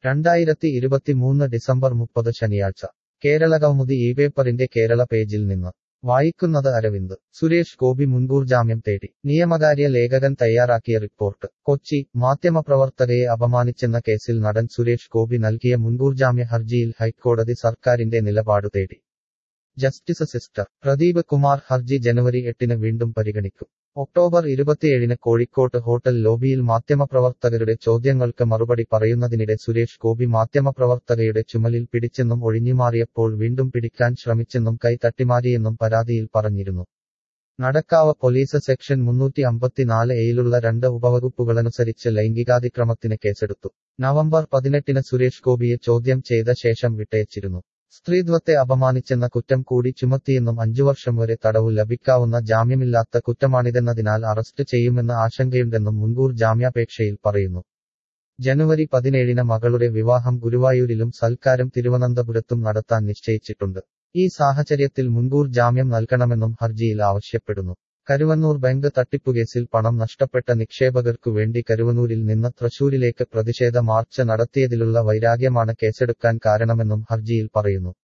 രണ്ടായിരത്തി ഇരുപത്തിമൂന്ന് ഡിസംബർ മുപ്പത് ശനിയാഴ്ച കേരളകൗമുദി ഈ പേപ്പറിന്റെ കേരള പേജിൽ നിന്ന് വായിക്കുന്നത് അരവിന്ദ് സുരേഷ് ഗോപി മുൻകൂർ ജാമ്യം തേടി നിയമകാര്യ ലേഖകൻ തയ്യാറാക്കിയ റിപ്പോർട്ട് കൊച്ചി മാധ്യമപ്രവർത്തകയെ അപമാനിച്ചെന്ന കേസിൽ നടൻ സുരേഷ് ഗോപി നൽകിയ മുൻകൂർ ജാമ്യ ഹർജിയിൽ ഹൈക്കോടതി സർക്കാരിന്റെ നിലപാടു തേടി ജസ്റ്റിസ് സിസ്റ്റർ പ്രദീപ് കുമാർ ഹർജി ജനുവരി എട്ടിന് വീണ്ടും പരിഗണിക്കും ഒക്ടോബർ ഇരുപത്തിയേഴിന് കോഴിക്കോട്ട് ഹോട്ടൽ ലോബിയിൽ മാധ്യമപ്രവർത്തകരുടെ ചോദ്യങ്ങൾക്ക് മറുപടി പറയുന്നതിനിടെ സുരേഷ് ഗോപി മാധ്യമപ്രവർത്തകയുടെ ചുമലിൽ പിടിച്ചെന്നും ഒഴിഞ്ഞുമാറിയപ്പോൾ വീണ്ടും പിടിക്കാൻ ശ്രമിച്ചെന്നും കൈ തട്ടിമാരിയെന്നും പരാതിയിൽ പറഞ്ഞിരുന്നു നടക്കാവ് പോലീസ് സെക്ഷൻ മുന്നൂറ്റി അമ്പത്തിനാല് എയിലുള്ള രണ്ട് ഉപവകുപ്പുകളനുസരിച്ച് ലൈംഗികാതിക്രമത്തിന് കേസെടുത്തു നവംബർ പതിനെട്ടിന് സുരേഷ് ഗോപിയെ ചോദ്യം ചെയ്ത ശേഷം വിട്ടയച്ചിരുന്നു സ്ത്രീത്വത്തെ അപമാനിച്ചെന്ന കുറ്റം കൂടി ചുമത്തിയെന്നും അഞ്ചുവർഷം വരെ തടവു ലഭിക്കാവുന്ന ജാമ്യമില്ലാത്ത കുറ്റമാണിതെന്നതിനാൽ അറസ്റ്റ് ചെയ്യുമെന്ന ആശങ്കയുണ്ടെന്നും മുൻകൂർ ജാമ്യാപേക്ഷയിൽ പറയുന്നു ജനുവരി പതിനേഴിന് മകളുടെ വിവാഹം ഗുരുവായൂരിലും സൽക്കാരം തിരുവനന്തപുരത്തും നടത്താൻ നിശ്ചയിച്ചിട്ടുണ്ട് ഈ സാഹചര്യത്തിൽ മുൻകൂർ ജാമ്യം നൽകണമെന്നും ഹർജിയിൽ ആവശ്യപ്പെടുന്നു കരുവന്നൂർ ബാങ്ക് തട്ടിപ്പുകേസിൽ പണം നഷ്ടപ്പെട്ട നിക്ഷേപകർക്കു വേണ്ടി കരുവന്നൂരിൽ നിന്ന് തൃശൂരിലേക്ക് പ്രതിഷേധ മാർച്ച് നടത്തിയതിലുള്ള വൈരാഗ്യമാണ് കേസെടുക്കാൻ കാരണമെന്നും ഹർജിയിൽ പറയുന്നു